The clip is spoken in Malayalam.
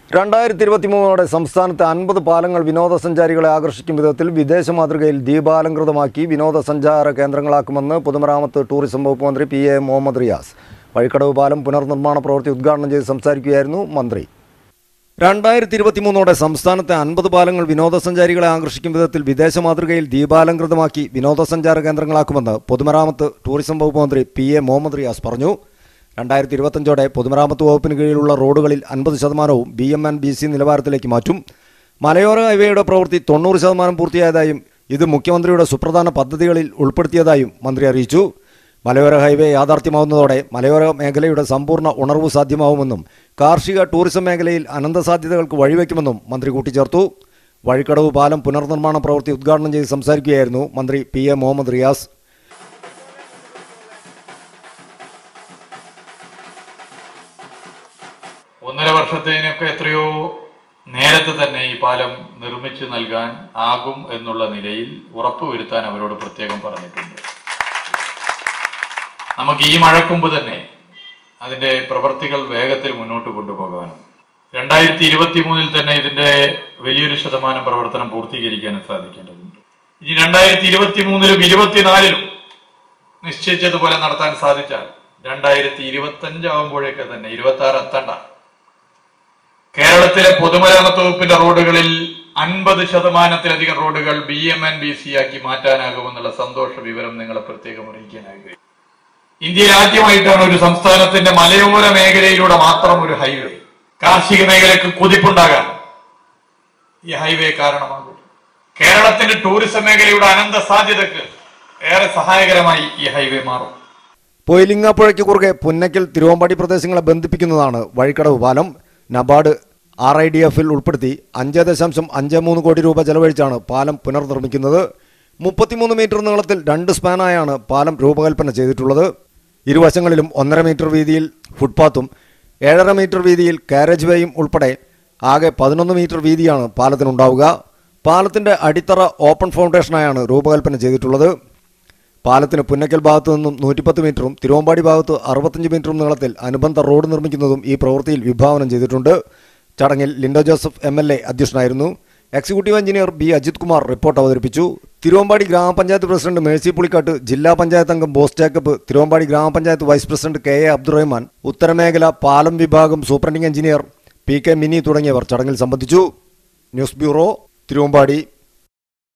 രണ്ടായിരത്തി ഇരുപത്തി മൂന്നോടെ സംസ്ഥാനത്തെ അൻപത് പാലങ്ങൾ വിനോദസഞ്ചാരികളെ ആകർഷിക്കും വിധത്തിൽ വിദേശ മാതൃകയിൽ ദീപാലങ്കൃതമാക്കി വിനോദസഞ്ചാര കേന്ദ്രങ്ങളാക്കുമെന്ന് പൊതുമരാമത്ത് ടൂറിസം വകുപ്പ് മന്ത്രി പി എ മുഹമ്മദ് റിയാസ് വഴിക്കടവ് പാലം പുനർനിർമ്മാണ പ്രവൃത്തി ഉദ്ഘാടനം ചെയ്ത് സംസാരിക്കുകയായിരുന്നു മന്ത്രി രണ്ടായിരത്തി ഇരുപത്തി മൂന്നോടെ സംസ്ഥാനത്തെ അൻപത് പാലങ്ങൾ വിനോദസഞ്ചാരികളെ ആകർഷിക്കും വിധത്തിൽ വിദേശ മാതൃകയിൽ ദീപാലങ്കൃതമാക്കി വിനോദസഞ്ചാര കേന്ദ്രങ്ങളാക്കുമെന്ന് പൊതുമരാമത്ത് ടൂറിസം വകുപ്പ് മന്ത്രി പി എ മുഹമ്മദ് റിയാസ് പറഞ്ഞു രണ്ടായിരത്തി ഇരുപത്തഞ്ചോടെ പൊതുമരാമത്ത് വകുപ്പിന് കീഴിലുള്ള റോഡുകളിൽ അൻപത് ശതമാനവും B M N B C നിലവാരത്തിലേക്ക് മാറ്റും മലയോര ഹൈവേയുടെ പ്രവൃത്തി തൊണ്ണൂറ് ശതമാനം പൂർത്തിയായതായും ഇത് മുഖ്യമന്ത്രിയുടെ സുപ്രധാന പദ്ധതികളിൽ ഉൾപ്പെടുത്തിയതായും മന്ത്രി അറിയിച്ചു മലയോര ഹൈവേ യാഥാർത്ഥ്യമാവുന്നതോടെ മലയോര മേഖലയുടെ സമ്പൂർണ്ണ ഉണർവ് സാധ്യമാവുമെന്നും കാർഷിക ടൂറിസം മേഖലയിൽ അനന്ത സാധ്യതകൾക്ക് വഴിവെക്കുമെന്നും മന്ത്രി കൂട്ടിച്ചേർത്തു വഴിക്കടവ് പാലം പുനർനിർമ്മാണ പ്രവൃത്തി ഉദ്ഘാടനം ചെയ്ത് സംസാരിക്കുകയായിരുന്നു മന്ത്രി പി എ മുഹമ്മദ് റിയാസ് ഒന്നര വർഷത്തേനൊക്കെ എത്രയോ നേരത്തെ തന്നെ ഈ പാലം നിർമ്മിച്ചു നൽകാൻ ആകും എന്നുള്ള നിലയിൽ ഉറപ്പുവരുത്താൻ അവരോട് പ്രത്യേകം പറഞ്ഞിട്ടുണ്ട് നമുക്ക് ഈ മഴക്കുമ്പ് തന്നെ അതിന്റെ പ്രവർത്തികൾ വേഗത്തിൽ മുന്നോട്ട് കൊണ്ടുപോകാനും രണ്ടായിരത്തി ഇരുപത്തി മൂന്നിൽ തന്നെ ഇതിന്റെ വലിയൊരു ശതമാനം പ്രവർത്തനം പൂർത്തീകരിക്കാനും സാധിക്കേണ്ടതുണ്ട് ഇനി രണ്ടായിരത്തി ഇരുപത്തി മൂന്നിലും ഇരുപത്തിനാലിലും നിശ്ചയിച്ചതുപോലെ നടത്താൻ സാധിച്ചാൽ രണ്ടായിരത്തി ഇരുപത്തി അഞ്ചാവുമ്പോഴേക്ക് തന്നെ ഇരുപത്തി ആറ് എത്തണ്ട കേരളത്തിലെ പൊതുമരാമത്ത് വകുപ്പിന്റെ റോഡുകളിൽ അൻപത് ശതമാനത്തിലധികം റോഡുകൾ B M N B C ആക്കി മാറ്റാനാകുമെന്നുള്ള സന്തോഷ വിവരം നിങ്ങളെ പ്രത്യേകം അറിയിക്കാൻ ആഗ്രഹിക്കുന്നു ഇന്ത്യയിൽ ആദ്യമായിട്ടാണ് ഒരു സംസ്ഥാനത്തിന്റെ മലയോര മേഖലയിലൂടെ മാത്രം ഒരു ഹൈവേ കാർഷിക മേഖലയ്ക്ക് കുതിപ്പുണ്ടാകാൻ ഈ ഹൈവേ കാരണമാകും കേരളത്തിന്റെ ടൂറിസം മേഖലയുടെ അനന്ത സാധ്യതക്ക് ഏറെ സഹായകരമായി ഈ ഹൈവേ മാറും പൊയിലിങ്ങാപ്പുഴയ്ക്ക് കുറുകെ പുന്നയ്ക്കൽ തിരുവമ്പാടി പ്രദേശങ്ങളെ ബന്ധിപ്പിക്കുന്നതാണ് വഴിക്കടവ് പാലം നബാർഡ് ആർ ഐ ഡി എഫിൽ ഉൾപ്പെടുത്തി അഞ്ച് ദശാംശം അഞ്ച് മൂന്ന് കോടി രൂപ ചെലവഴിച്ചാണ് പാലം പുനർനിർമ്മിക്കുന്നത് മുപ്പത്തിമൂന്ന് മീറ്റർ നീളത്തിൽ രണ്ട് സ്പാനായാണ് പാലം രൂപകൽപ്പന ചെയ്തിട്ടുള്ളത് ഇരുവശങ്ങളിലും ഒന്നര മീറ്റർ വീതിയിൽ ഫുട്പാത്തും ഏഴര മീറ്റർ വീതിയിൽ കാരേജ് വേയും ഉൾപ്പെടെ ആകെ പതിനൊന്ന് മീറ്റർ വീതിയാണ് പാലത്തിനുണ്ടാവുക പാലത്തിൻ്റെ അടിത്തറ ഓപ്പൺ ഫൗണ്ടേഷനായാണ് രൂപകൽപ്പന ചെയ്തിട്ടുള്ളത് പാലത്തിന് പുന്നക്കൽ ഭാഗത്തു നിന്നും നൂറ്റിപ്പത്ത് മീറ്ററും തിരുവമ്പാടി ഭാഗത്ത് അറുപത്തഞ്ച് മീറ്ററും നീളത്തിൽ അനുബന്ധ റോഡ് നിർമ്മിക്കുന്നതും ഈ പ്രവൃത്തിയിൽ വിഭാവനം ചെയ്തിട്ടുണ്ട് ചടങ്ങിൽ Linto Joseph M L A അധ്യക്ഷനായിരുന്നു executive engineer B Ajith Kumar report അവതരിപ്പിച്ചു തിരുവമ്പാടി ഗ്രാമപഞ്ചായത്ത് പ്രസിഡന്റ് മേഴ്സി പുളിക്കാട്ട് ജില്ലാ പഞ്ചായത്ത് അംഗം ബോസ് ജേക്കബ് തിരുവമ്പാടി ഗ്രാമപഞ്ചായത്ത് vice president K A Abdurahman ഉത്തരമേഖല പാലം വിഭാഗം superintending engineer P K Mini തുടങ്ങിയവർ ചടങ്ങിൽ സംബന്ധിച്ചു ന്യൂസ് ബ്യൂറോ തിരുവമ്പാടി